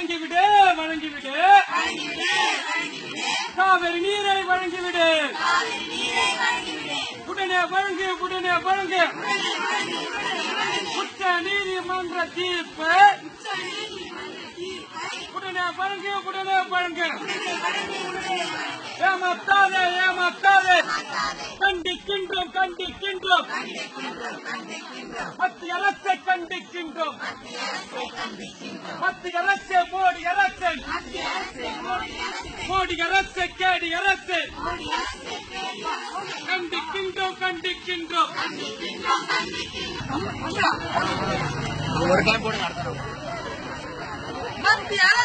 வழங்கிவிடு வழங்கிவிடு காவிரி நீரை வழங்கிவிடு உடனே வழங்கு உடனே வழங்கு உச்ச நீதிமன்ற தீர்ப்பு உடனே வழங்கு உடனே வழங்கு ஏமாத்தாதே ஏமாத்தாதே கண்டிக்கின்றோம் கண்டிக்கின்றோம் மத்திய அரசை கண்டிக்கின்றோம் மத்திய அரசு மோடி அரசு மோடி அரசு கேடி அரசு கண்டிக்கின்றோம் கண்டிக்கின்றோம் ஒரு கிளம்பி போடுங்க அடுத்த மத்திய